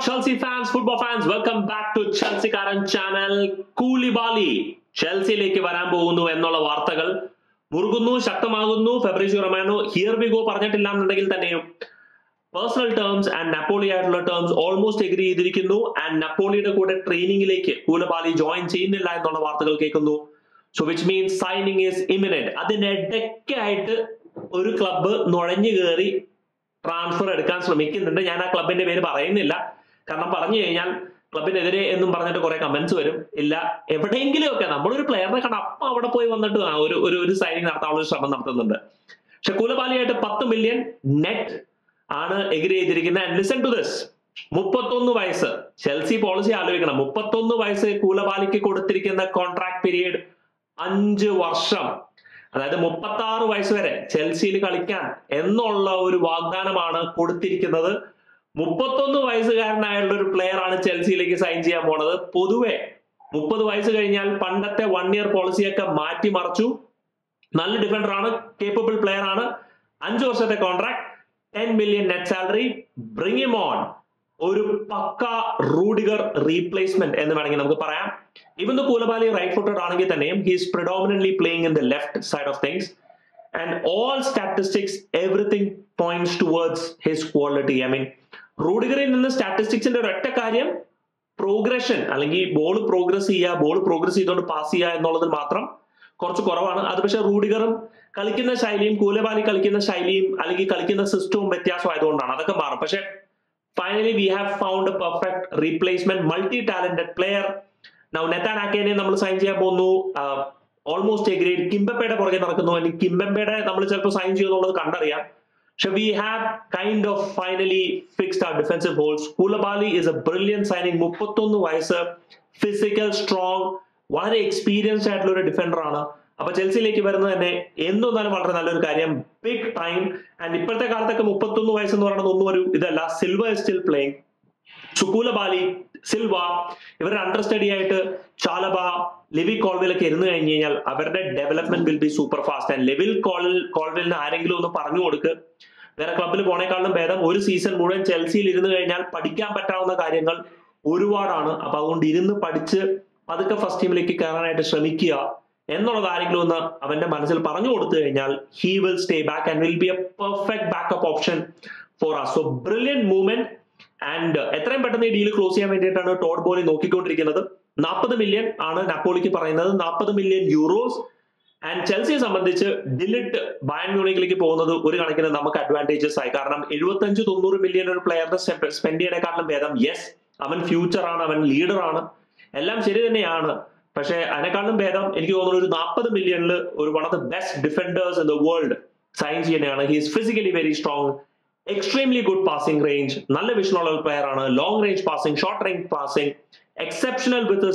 Chelsea fans, football fans, welcome back to Chelsea Karan channel. കൂലിബാലി ചെൽസിയിലേക്ക് വരാൻ പോകുന്നു എന്നുള്ള വാർത്തകൾ മുറുകുന്നു ശക്തമാകുന്നു ഫെബ്രിസിയോ റൊമാനോ ഹിയർ വി ഗോ പറഞ്ഞിട്ടില്ല എന്നുണ്ടെങ്കിൽ തന്നെയും പേഴ്സണൽ ടേംസ് ആൻഡ് നപ്പോളി ആയിട്ടുള്ള ടേംസ് ഓൾമോസ്റ്റ് എഗ്രി ചെയ്തിരിക്കുന്നു ആൻഡ് നപ്പോളിയുടെ കൂടെ ട്രെയിനിങ്ങിലേക്ക് കൂലബാലി ജോയിൻ ചെയ്യുന്നില്ല എന്നുള്ള വാർത്തകൾ കേൾക്കുന്നു so which means signing is imminent അതിനിടയ്ക്കായിട്ട് ഒരു ക്ലബ്ബ് നുഴഞ്ഞു കയറി ട്രാൻസ്ഫർ എടുക്കാൻ ശ്രമിക്കുന്നുണ്ട് ഞാൻ ആ ക്ലബിന്റെ പേര് പറയുന്നില്ല കാരണം പറഞ്ഞു കഴിഞ്ഞാൽ ക്ലബിനെതിരെ എന്നും പറഞ്ഞിട്ട് കുറെ കമന്റ്സ് വരും ഇല്ല എവിടെയെങ്കിലും ഒക്കെ നമ്മളൊരു പ്ലെയറിനെ കണ്ട അപ്പം അവിടെ പോയി വന്നിട്ട് ആ ഒരു ഒരു ഒരു സൈനിങ് നടത്താനുള്ള ഒരു ശ്രമം നടത്തുന്നുണ്ട് പക്ഷെ കൂലപാലിയായിട്ട് പത്ത് മില്യൺ നെറ്റ് ആണ് എഗ്രി ചെയ്തിരിക്കുന്നത് ആൻഡ് ലിസൺ ടു ദിസ് മുപ്പത്തൊന്ന് വയസ്സ് ചെൽസി പോളിസി ആലോചിക്കണം മുപ്പത്തൊന്ന് വയസ്സ് കൂലപാലിക്ക് കൊടുത്തിരിക്കുന്ന കോൺട്രാക്ട് പീരീഡ് അഞ്ച് വർഷം അതായത് മുപ്പത്തി ആറ് വയസ്സ് വരെ ചെൽസിയിൽ കളിക്കാൻ എന്നുള്ള ഒരു വാഗ്ദാനമാണ് കൊടുത്തിരിക്കുന്നത് മുപ്പത്തൊന്ന് വയസ്സുകാരനായുള്ള ഒരു പ്ലെയർ ആണ് ചെൽസിയിലേക്ക് സൈൻ ചെയ്യാൻ പോണത് പൊതുവെ മുപ്പത് വയസ്സ് കഴിഞ്ഞാൽ പണ്ടത്തെ വൺ ഇയർ പോളിസിയൊക്കെ മാറ്റിമറിച്ചു നല്ല ഡിഫൻഡർ ആണ് കേപ്പബിൾ പ്ലെയർ ആണ് അഞ്ച് വർഷത്തെ contract ten million net salary bring him on ഒരു പക്ക റൂഡിഗർ റീപ്ലേസ്മെന്റ് എന്ന് വേണമെങ്കിൽ നമുക്ക് പറയാം ഇവൻ ദ കൂലബാലി റൈറ്റ് ഫുട്ടഡ് ആണെങ്കിൽ തന്നെയും he's predominantly playing in the left side of things and all statistics everything points towards his quality I mean റൂഡിഗറിൽ നിന്ന് സ്റ്റാറ്റിസ്റ്റിക്സിന്റെ ഒരൊറ്റ കാര്യം പ്രോഗ്രഷൻ അല്ലെങ്കിൽ ബോൾ പ്രോഗ്രസ് ചെയ്യുക ബോൾ പ്രോഗ്രസ് ചെയ്തുകൊണ്ട് പാസ് ചെയ്യുക എന്നുള്ളതിൽ മാത്രം കുറച്ച് കുറവാണ് അത് പക്ഷെ റൂഡിഗറും കളിക്കുന്ന ശൈലിയും കൂലബാലി കളിക്കുന്ന ശൈലിയും അല്ലെങ്കിൽ കളിക്കുന്ന സിസ്റ്റവും വ്യത്യാസമായതുകൊണ്ടാണ് അതൊക്കെ മാറും പക്ഷെ finally we have found a perfect replacement multi talented player now Nathan ആക്കേനെ നമ്മൾ സൈൻ ചെയ്യാൻ പോകുന്നു ഓൾമോസ്റ്റ് എഗ്രീഡ് കിംബപ്പയുടെ പുറകെ നടക്കുന്നു അല്ലെങ്കിൽ കിംബപ്പയുടെ നമ്മൾ ചിലപ്പോൾ സൈൻ ചെയ്യുന്നുള്ളത് കണ്ടറിയാം പക്ഷെ we have kind of finally fixed our defensive holes Koulibaly is a brilliant signing മുപ്പത്തൊന്ന് വയസ്സ് ഫിസിക്കൽ സ്ട്രോങ് വളരെ എക്സ്പീരിയൻസ്ഡ് ആയിട്ടുള്ള ഒരു ഡിഫൻഡർ ആണ് അപ്പൊ ചെൽസിയിലേക്ക് വരുന്നത് തന്നെ എന്തൊന്നാലും വളരെ നല്ലൊരു കാര്യം ബിഗ് ടൈം ആൻഡ് ഇപ്പോഴത്തെ കാലത്തൊക്കെ മുപ്പത്തൊന്ന് വയസ്സെന്ന് പറയുന്നത് ഒന്നും ഒരു ഇതല്ല സിൽവർ സ്റ്റിൽ പ്ലേയിങ് സുകൂലബാലി സിൽവ ഇവരുടെ അണ്ടർ സ്റ്റഡി ആയിട്ട് ചാലബ ലെവി കോൾവിലൊക്കെ ഇരുന്ന് കഴിഞ്ഞ് കഴിഞ്ഞാൽ അവരുടെ development will be super fast and ലെവിൽ കോൾ കോൾവിലിന് ആരെങ്കിലും ഒന്ന് പറഞ്ഞു കൊടുക്ക് വേറെ ക്ലബിൽ പോണേക്കാളും ഭേദം ഒരു സീസൺ മുഴുവൻ ചെൽസിയിൽ ഇരുന്ന് കഴിഞ്ഞാൽ പഠിക്കാൻ പറ്റാവുന്ന കാര്യങ്ങൾ ഒരുപാടാണ് അപ്പൊ അതുകൊണ്ട് ഇരുന്ന് പഠിച്ച് പതുക്കെ ഫസ്റ്റ് ടീമിലേക്ക് കയറാനായിട്ട് ശ്രമിക്കുക എന്നുള്ളത് ആരെങ്കിലും ഒന്ന് അവന്റെ മനസ്സിൽ പറഞ്ഞു കൊടുത്തു കഴിഞ്ഞാൽ he will stay back and will be a perfect backup option for ആ സോ ബ്രില്യൻ മൂവ്മെന്റ് ആൻഡ് എത്രയും പെട്ടെന്ന് ഈ ഡീൽ ക്ലോസ് ചെയ്യാൻ വേണ്ടിയിട്ടാണ് ടോഡ് ബോളി നോക്കിക്കൊണ്ടിരിക്കുന്നത് നാൽപ്പത് മില്യൺ ആണ് നാപ്പോളിക്ക് പറയുന്നത് നാൽപ്പത് മില്യൺ യൂറോസ് ആൻഡ് ചെൽസിയെ സംബന്ധിച്ച് ഡിലിറ്റ് ബയൺ മ്യൂണിക്കിലേക്ക് പോകുന്നത് ഒരു കണക്കിന് നമുക്ക് അഡ്വാൻറ്റേജസ് ആയി കാരണം എഴുപത്തഞ്ച് തൊണ്ണൂറ് മില്യൺ ഒരു പ്ലെയറിനെ സ്പെൻഡ് ചെയ്യണേക്കാളും ഭേദം യെസ് അവൻ ഫ്യൂച്ചർ ആണ് അവൻ ലീഡർ ആണ് എല്ലാം ശരി തന്നെയാണ് പക്ഷെ അതിനേക്കാളും ഭേദം എനിക്ക് തോന്നുന്നു ഒരു നാൽപ്പത് മില്യണിൽ ഒരു one of the best defenders in the world sign ചെയ്യുന്നതാണ് he's physically very strong extremely good passing range നല്ല വിഷനുള്ള പ്ലെയർ ആണ് long range passing short range passing exceptional with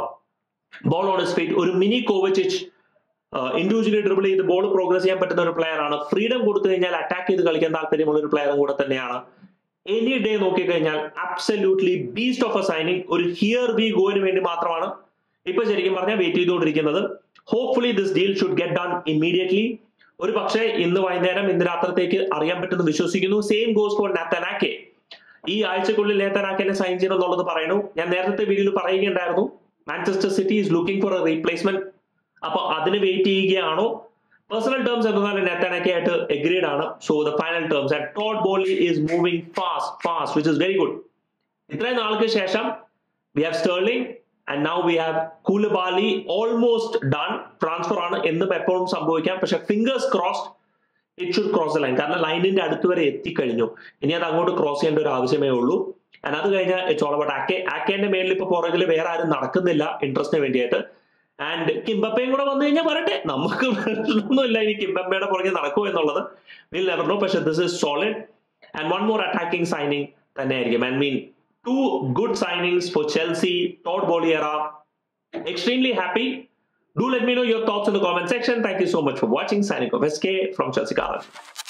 ball on speed ഒരു മിനി കോവച്ചിച്ച് ഇൻഡിവിജ്വലി ഡ്രിബിൾ ചെയ്ത് ball progress ചെയ്യാൻ പറ്റുന്ന ഒരു player ആണ് ഫ്രീഡം കൊടുത്തു കഴിഞ്ഞാൽ അറ്റാക്ക് ചെയ്ത് കളിക്കാൻ താല്പര്യമുള്ള ഒരു പ്ലെയറും കൂടെ തന്നെയാണ് എനി ഡേ നോക്കിക്കഴിഞ്ഞാൽ absolutely beast of a signing ഒരു ഹിയർ വി ഗോയിന് വേണ്ടി മാത്രമാണ് ഇപ്പൊ ശരിക്കും പറഞ്ഞാൽ വെയിറ്റ് ചെയ്തുകൊണ്ടിരിക്കുന്നത് hopefully this deal should get done immediately ഒരു പക്ഷേ ഇന്ന് വൈകുന്നേരം ഇന്ന് രാത്രത്തേക്ക് അറിയാൻ പറ്റുമെന്ന് വിശ്വസിക്കുന്നു സെയിം ഗോസ് ഫോർ നാത്തനാക്കെ ഈ ആഴ്ചക്കുള്ളിൽ നേത്തനാക്കിനെ സൈൻ ചെയ്യണമെന്നുള്ളത് പറയുന്നു ഞാൻ നേരത്തെ വീഡിയോയിൽ പറയുകയുണ്ടായിരുന്നു Manchester City is looking for a replacement അപ്പൊ അതിന് വെയിറ്റ് ചെയ്യുകയാണോ പേഴ്സണൽ ടേംസ് എന്നാൽ നെത്തനൊക്കെ ആയിട്ട് എഗ്രീഡ് ആണ് so the final terms and Todd Boehly is moving fast fast which is very good ഇത്രയും നാൾക്ക് ശേഷം we have Sterling and now we have Koulibaly almost done transfer ആണ് എന്തും എപ്പോഴും സംഭവിക്കാം പക്ഷെ fingers crossed it should cross the line കാരണം ലൈനിന്റെ അടുത്ത് വരെ എത്തിക്കഴിഞ്ഞു ഇനി അത് അങ്ങോട്ട് ക്രോസ് ചെയ്യേണ്ട ഒരു ആവശ്യമേ ഉള്ളൂ ആൻഡ് അത് കഴിഞ്ഞാൽ ഇറ്റ്സ് ഓൾ അബൌട്ട് ആക്കെ ആക്കേന്റെ മേലിൽ ഇപ്പൊ പുറകിൽ വേറെ ആരും നടക്കുന്നില്ല ഇൻട്രസ്റ്റിന് വേണ്ടിയിട്ട് ആൻഡ് കിംബപ്പയും കൂടെ വന്നു കഴിഞ്ഞാൽ വരട്ടെ നമുക്ക് ഒന്നുമില്ല ഇനി കിംബപ്പയുടെ പുറകെ നടക്കുമോ എന്നുള്ളത് വിൽ നെവർ നോ പക്ഷെ this is solid and one more attacking signing തന്നെ ആയിരിക്കും and mean two good signings for Chelsea Todd ബോളിയറ extremely happy. Do let me know your thoughts in the comment section. Thank you so much for watching. Signing off SK from Chelsea Garden.